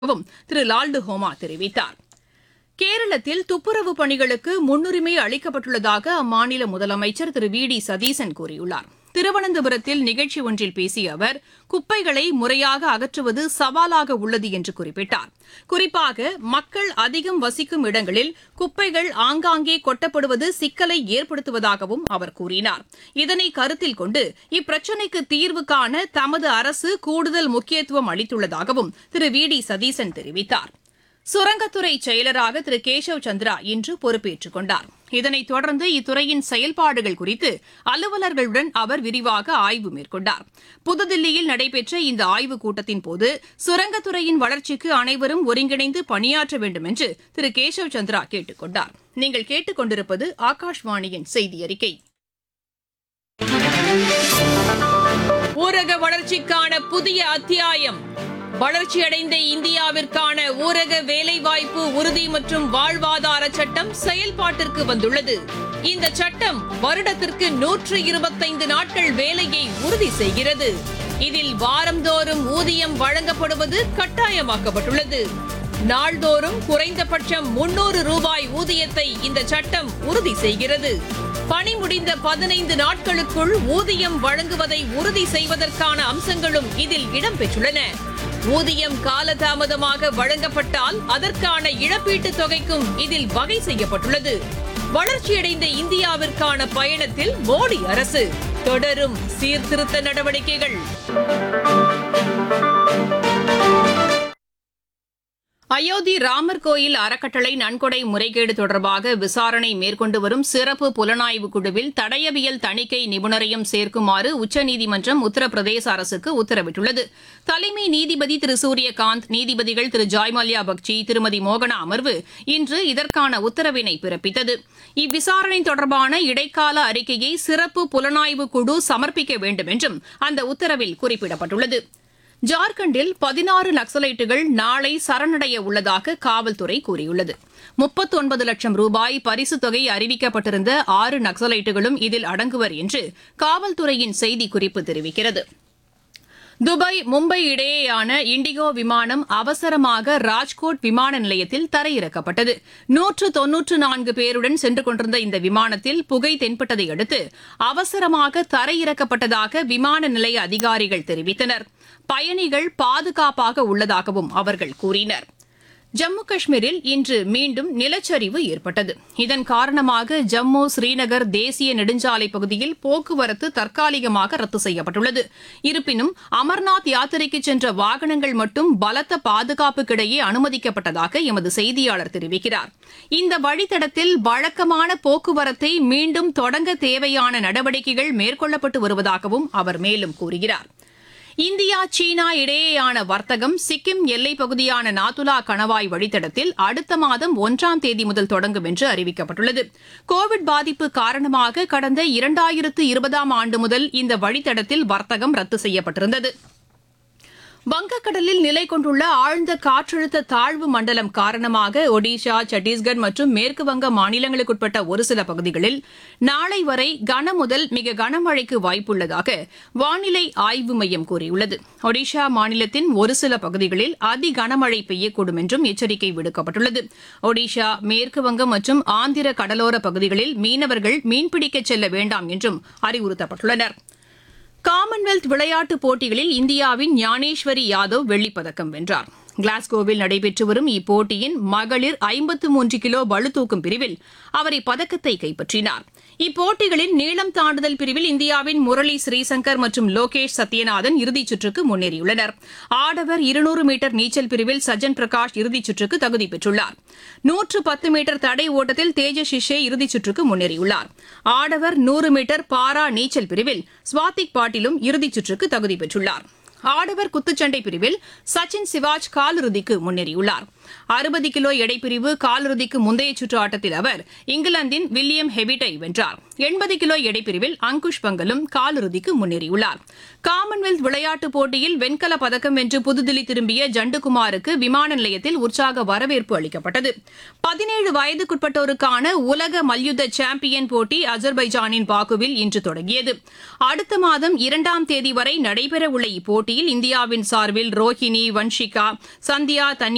வும் திரு லால்டு ஹோமா தெரிவித்தார் கேரளத்தில் துப்புரவு பணிகளுக்கு முன்னுரிமை அளிக்கப்பட்டுள்ளதாக அம்மாநில முதலமைச்சர் திரு வி டி சதீசன் கூறியுள்ளார் திருவனந்தபுரத்தில் நிகழ்ச்சி ஒன்றில் பேசிய அவர் குப்பைகளை முறையாக அகற்றுவது சவாலாக உள்ளது என்று குறிப்பிட்டார் குறிப்பாக மக்கள் அதிகம் வசிக்கும் இடங்களில் குப்பைகள் ஆங்காங்கே கொட்டப்படுவது சிக்கலை ஏற்படுத்துவதாகவும் அவர் கூறினார் இதனை கருத்தில் கொண்டு இப்பிரச்சினைக்கு தீர்வு காண தமது அரசு கூடுதல் முக்கியத்துவம் அளித்துள்ளதாகவும் திரு வி டி சதீசன் தெரிவித்தார் சுரங்கத்துறை செயலராக திரு கேசவ் சந்திரா இன்று பொறுப்பேற்றுக் கொண்டார் இதனைத் தொடர்ந்து இத்துறையின் செயல்பாடுகள் குறித்து அலுவலர்களுடன் அவர் விரிவாக ஆய்வு மேற்கொண்டார் புதுதில்லியில் நடைபெற்ற இந்த ஆய்வுக் கூட்டத்தின் போது சுரங்கத்துறையின் வளர்ச்சிக்கு அனைவரும் ஒருங்கிணைந்து பணியாற்ற வேண்டும் என்று திரு கேசவ் சந்திரா கேட்டுக் கொண்டார் நீங்கள் கேட்டுக் கொண்டிருப்பது ஆகாஷ்வாணியின் செய்தி அறிக்கை ஊரக வளர்ச்சிக்கான புதிய அத்தியாயம் வளர்ச்சியடைந்த இந்தியாவிற்கான ஊரக வேலைவாய்ப்பு உறுதி மற்றும் வாழ்வாதார சட்டம் செயல்பாட்டிற்கு வந்துள்ளது இந்த சட்டம் வருடத்திற்கு நூற்று இருபத்தைந்து நாட்கள் வேலையை உறுதி செய்கிறது இதில் வாரந்தோறும் ஊதியம் வழங்கப்படுவது கட்டாயமாக்கப்பட்டுள்ளது நாள்தோறும் குறைந்தபட்சம் முன்னூறு ரூபாய் ஊதியத்தை இந்த சட்டம் உறுதி செய்கிறது பணி முடிந்த பதினைந்து நாட்களுக்குள் ஊதியம் வழங்குவதை உறுதி செய்வதற்கான அம்சங்களும் இதில் இடம்பெற்றுள்ளன ஊதியம் காலதாமதமாக வழங்கப்பட்டால் அதற்கான இழப்பீட்டுத் தொகைக்கும் இதில் வகை செய்யப்பட்டுள்ளது வளர்ச்சியடைந்த இந்தியாவிற்கான பயணத்தில் மோடி அரசு தொடரும் சீர்திருத்த நடவடிக்கைகள் அயோத்தி ராமர் கோயில் அறக்கட்டளை நன்கொடை முறைகேடு தொடர்பாக விசாரணை மேற்கொண்டு வரும் சிறப்பு புலனாய்வு குழுவில் தடயவியல் தணிக்கை நிபுணரையும் சேர்க்குமாறு உச்சநீதிமன்றம் உத்தரப்பிரதேச அரசுக்கு உத்தரவிட்டுள்ளது தலைமை நீதிபதி திரு சூரியகாந்த் நீதிபதிகள் திரு ஜாய்மல்யா பக்சி திருமதி மோகனா அமர்வு இன்று இதற்கான உத்தரவினை பிறப்பித்தது இவ்விசாரணை தொடர்பான இடைக்கால அறிக்கையை சிறப்பு புலனாய்வு குழு சமர்ப்பிக்க வேண்டும் என்றும் அந்த உத்தரவில் குறிப்பிடப்பட்டுள்ளது ஜார்க்கண்டில் பதினாறு நக்சலைட்டுகள் நாளை சரணடைய உள்ளதாக காவல்துறை கூறியுள்ளது முப்பத்தொன்பது லட்சம் ரூபாய் பரிசுத் தொகை அறிவிக்கப்பட்டிருந்த ஆறு நக்சலைட்டுகளும் இதில் அடங்குவர் என்று காவல்துறையின் செய்திக்குறிப்பு தெரிவிக்கிறது துபாய் மும்பை இடையேயான இண்டிகோ விமானம் அவசரமாக ராஜ்கோட் விமான நிலையத்தில் தரையிறக்கப்பட்டது நூற்று தொன்னூற்று நான்கு பேருடன் சென்று கொண்டிருந்த இந்த விமானத்தில் புகை தென்பட்டதை அடுத்து அவசரமாக தரையிறக்கப்பட்டதாக விமான நிலைய அதிகாரிகள் தெரிவித்தனர் பயணிகள் பாதுகாப்பாக உள்ளதாகவும் அவர்கள் கூறினர் ஜம்மு காஷ்மீரில் இன்று மீண்டும் நிலச்சரிவு ஏற்பட்டது இதன் காரணமாக ஜம்மு ஸ்ரீநகர் தேசிய நெடுஞ்சாலை பகுதியில் போக்குவரத்து தற்காலிகமாக ரத்து செய்யப்பட்டுள்ளது இருப்பினும் அமர்நாத் யாத்திரைக்கு சென்ற வாகனங்கள் மட்டும் பலத்த பாதுகாப்புக்கிடையே அனுமதிக்கப்பட்டதாக எமது செய்தியாளர் தெரிவிக்கிறார் இந்த வழித்தடத்தில் வழக்கமான போக்குவரத்தை மீண்டும் தொடங்க தேவையான நடவடிக்கைகள் மேற்கொள்ளப்பட்டு வருவதாகவும் அவர் மேலும் கூறுகிறார் இந்தியா சீனா இடையேயான வர்த்தகம் சிக்கிம் எல்லைப் பகுதியான நாத்துலா கணவாய் வழித்தடத்தில் அடுத்த மாதம் ஒன்றாம் தேதி முதல் தொடங்கும் என்று அறிவிக்கப்பட்டுள்ளது கோவிட் பாதிப்பு காரணமாக கடந்த இரண்டாயிரத்து இருபதாம் ஆண்டு முதல் இந்த வழித்தடத்தில் வர்த்தகம் ரத்து செய்யப்பட்டிருந்தது வங்கக்கடலில் நிலை கொண்டுள்ள ஆழ்ந்த காற்றழுத்த தாழ்வு மண்டலம் காரணமாக ஒடிஷா சத்தீஸ்கர் மற்றும் மேற்குவங்க மாநிலங்களுக்குட்பட்ட ஒரு சில பகுதிகளில் நாளை வரை கன முதல் மிக கனமழைக்கு வாய்ப்புள்ளதாக வானிலை ஆய்வு மையம் கூறியுள்ளது ஒடிஷா மாநிலத்தின் ஒரு சில பகுதிகளில் அதி கனமழை பெய்யக்கூடும் என்றும் எச்சரிக்கை விடுக்கப்பட்டுள்ளது ஒடிஷா மேற்குவங்கம் மற்றும் ஆந்திர கடலோர பகுதிகளில் மீனவர்கள் மீன்பிடிக்க செல்ல வேண்டாம் என்றும் அறிவுறுத்தப்பட்டுள்ளனா் காமன்வெல்த் விளையாட்டுப் போட்டிகளில் இந்தியாவின் ஞானேஸ்வரி யாதவ் வெள்ளிப்பதக்கம் வென்றார் கிளாஸ்கோவில் நடைபெற்று வரும் இப்போட்டியின் மகளிர் ஐம்பத்து மூன்று கிலோ பளுதூக்கும் பிரிவில் அவர் இப்பதக்கத்தை கைப்பற்றினார் இப்போட்டிகளின் நீளம் தாண்டுதல் பிரிவில் இந்தியாவின் முரளி ஸ்ரீசங்கர் மற்றும் லோகேஷ் சத்யநாதன் இறுதிச் சுற்றுக்கு முன்னேறியுள்ளனர் ஆடவர் இருநூறு மீட்டர் நீச்சல் பிரிவில் சஜன் பிரகாஷ் இறுதிச் சுற்றுக்கு தகுதி பெற்றுள்ளார் நூற்று பத்து மீட்டர் தடை ஓட்டத்தில் தேஜஸ் ஷிஷே இறுதிச் சுற்றுக்கு முன்னேறியுள்ளார் ஆடவர் நூறு மீட்டர் பாரா நீச்சல் பிரிவில் ஸ்வாதிக் பாட்டிலும் இறுதிச் சுற்றுக்கு தகுதி பெற்றுள்ளார் ஆடவர் குத்துச்சண்டை பிரிவில் சச்சின் சிவாஜ் காலிறுதிக்கு முன்னேறியுள்ளார் அறுபது கிலோ எடைப்பிரிவு காலிறுதிக்கு முந்தைய சுற்று ஆட்டத்தில் அவர் இங்கிலாந்தின் வில்லியம் ஹெவிட்டை வென்றார் எண்பது கிலோ எடைப்பிரிவில் அங்குஷ் பங்கலும் காலிறுதிக்கு முன்னேறியுள்ளார் காமன்வெல்த் விளையாட்டுப் போட்டியில் வெண்கலப் பதக்கம் வென்று புதுதில்லி திரும்பிய ஜண்டுகுமாருக்கு விமான நிலையத்தில் உற்சாக வரவேற்பு அளிக்கப்பட்டது பதினேழு வயதுக்குட்பட்டோருக்கான உலக மல்யுத்த சாம்பியன் போட்டி அஜர்பைஜானின் பாக்குவில் இன்று தொடங்கியது அடுத்த மாதம் இரண்டாம் தேதி வரை நடைபெறவுள்ள இப்போட்டியில் இந்தியாவின் சார்பில் ரோஹினி வன்ஷிகா சந்தியா தன்யா